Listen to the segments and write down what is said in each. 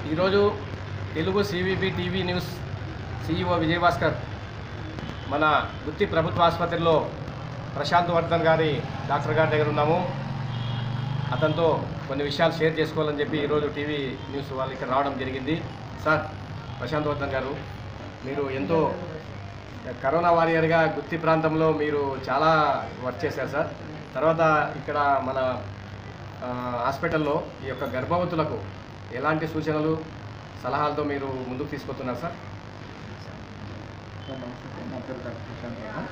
ఈరోజు Telugu CVB TV news CEO Vijayabhaskar మన గుత్తి ప్రభుత్వ ఆసుపత్రిలో ప్రశాంత్ వర్ధన్ గారి డాక్టర్ గారి దగ్గర ఉన్నాము అతనితో కొన్ని విషయాలు షేర్ చేసుకోవాలని చెప్పి ఈరోజు టీవీ న్యూస్ వాళ్ళు ఇక్కడ రావడం జరిగింది సార్ ప్రశాంత్ వర్ధన్ గారు మీరు ఎంతో కరోనా వారియర్గా గుత్తి ప్రాంతంలో మీరు చాలా వర్క్ చేశారు సార్ తర్వాత ఇక్కడ మన ఆ, హాస్పిటల్లో ఈ యొక్క గర్భవతులకు ఎలాంటి సూచనలు సలహాలతో మీరు ముందుకు తీసుకొస్తున్నారు సార్ సార్ నమస్తే నా పేరు డాక్టర్ ప్రశాంత్ వర్మ.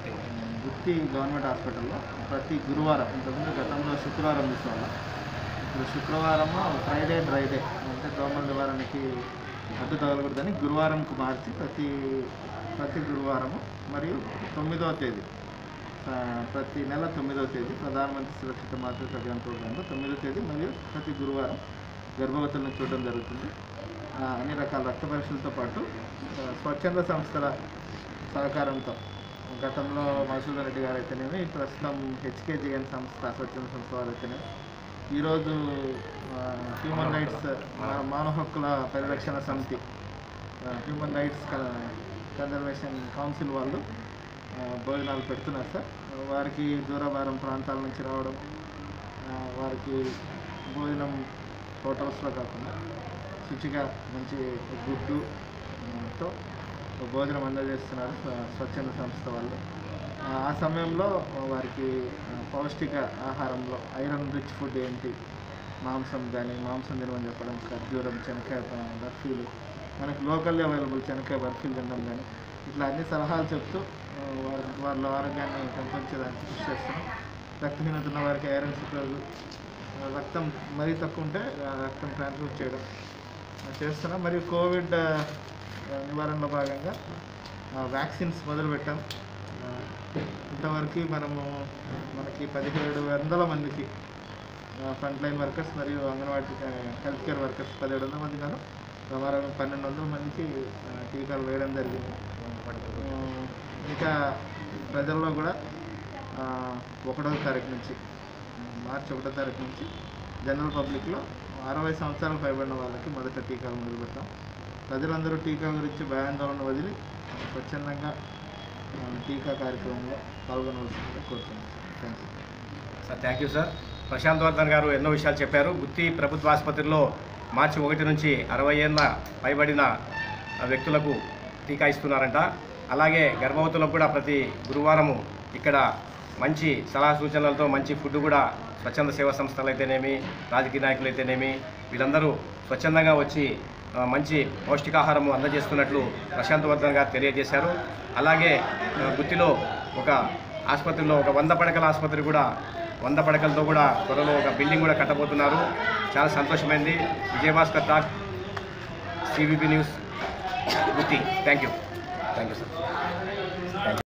గుత్తి గవర్నమెంట్ హాస్పిటల్లో ప్రతి గురువారం ఇంతకుముందు గతంలో శుక్రవారం తీసుకోవాలి ఇప్పుడు శుక్రవారం ఫ్రైడే డ్రైడే అంటే దోమల నివారణకి అడ్డు తగలకూడదని గురువారంకు మార్చి ప్రతి ప్రతి గురువారము మరియు తొమ్మిదవ తేదీ ఆ, ప్రతి నెల తొమ్మిదవ తేదీ ప్రధానమంత్రి సురక్షిత మాతృత్వ అభియాన్ ప్రోగ్రాంలో తొమ్మిదవ తేదీ మరియు ప్రతి గురువారం గర్భవతులను చూడడం జరుగుతుంది ఆ, అన్ని రకాల రక్త పరీక్షలతో పాటు ఆ, స్వచ్ఛంద సంస్థల సహకారంతో గతంలో మసూదర్ రెడ్డి గారు అయితేనేమి ప్రస్తుతం హెచ్కేజిఎన్ సంస్థ స్వచ్ఛంద సంస్థ వారు అయితేనేమి ఈరోజు ఆ, హ్యూమన్ రైట్స్ మా- మానవ హక్కుల పరిరక్షణ సమితి ఆ, హ్యూమన్ రైట్స్ క- కన్జర్వేషన్ కౌన్సిల్ వాళ్ళు ఆ, భోజనాలు పెడుతున్నారు సార్ వారికి దూరభారం ప్రాంతాల నుంచి రావడం ఆ, వారికి భోజనం హోటల్స్లో కాకుండా శుచిగా మంచి గుడ్డు ఆ, తో భోజనం అందజేస్తున్నారు స్వ- స్వచ్ఛంద సంస్థ వాళ్ళు ఆ, ఆ సమయంలో వారికి ఆ, పౌష్టిక ఆహారంలో ఐరన్ రిచ్ ఫుడ్ ఏంటి మాంసం కానీ మాంసం తినమని చెప్పడం ఖర్జూరం శనక్కాయ ప- బర్ఫీలు మనకు లోకల్లీ అవైలబుల్ శనక్కాయ బర్ఫీలు తినడం కానీ ఇట్లా అన్ని సలహాలు చెప్తూ ఆ, వారి వాళ్ళ ఆరోగ్యాన్ని పెంపొంచడానికి కృషి చేస్తున్నాం రక్తహీనత ఉన్న వారికి ఐరన్ సప్లైలు రక్తం మరీ తక్కువ ఉంటే ఆ, రక్తం ట్రాన్స్ఫర్ చేయడం ఆ, చేస్తున్నాం మరియు కోవిడ్ ఆ, నివారణలో భాగంగా వ్యాక్సిన్స్ మొదలుపెట్టాం ఆ, ఇంతవరకు మనము మనకి పదిహేడు వందల మందికి ఫ్రంట్ లైన్ వర్కర్స్ మరియు అంగన్వాడీ హెల్త్ కేర్ వర్కర్స్ పదిహేడు వందల మంది గాను సుమారు పన్నెండు వందల మందికి ఆ, టీకాలు వేయడం జరిగింది ఆ, ఇంకా ప్రజల్లో కూడా ఆ, ఒకటో తారీఖు నుంచి మార్చి ఒకటో తారీఖు నుంచి జనరల్ పబ్లిక్లో అరవై సంవత్సరాలు పైబడిన వాళ్ళకి మొదట టీకాలు మొదలుపెట్టాం ప్రజలందరూ టీకా గురించి భయాందోళన వదిలి స్వచ్ఛందంగా ఆ, టీకా కార్యక్రమంలో పాల్గొనవలసిందిగా కోరుతున్నాం thank you sir thank you sir Prashant Vardhan garu ఎన్నో విషయాలు చెప్పారు గుత్తి ప్రభుత్వ ఆసుపత్రిలో మార్చి ఒకటి నుంచి అరవై ఏళ్ళ పైబడిన వ్యక్తులకు టీకా ఇస్తున్నారంట అలాగే గర్భవతులకు కూడా ప్రతి గురువారము ఇక్కడ మంచి సలహా సూచనలతో మంచి ఫుడ్ కూడా స్వచ్ఛంద సేవా సంస్థలు అయితేనేమి రాజకీయ నాయకులు అయితేనేమి వీళ్ళందరూ స్వచ్ఛందంగా వచ్చి ఆ, మంచి పౌష్టికాహారము అందజేస్తున్నట్లు ప్రశాంత్ వర్ధన్ గారు తెలియజేశారు అలాగే ఆ, గుత్తిలో ఒక ఆసుపత్రిలో ఒక వంద పడకల ఆసుపత్రి కూడా వంద పడకలతో కూడా త్వరలో ఒక బిల్డింగ్ కూడా కట్టబోతున్నారు చాలా సంతోషమైంది విజయభాస్కర్ టాక్ CVP news Gutti thank you thank you sir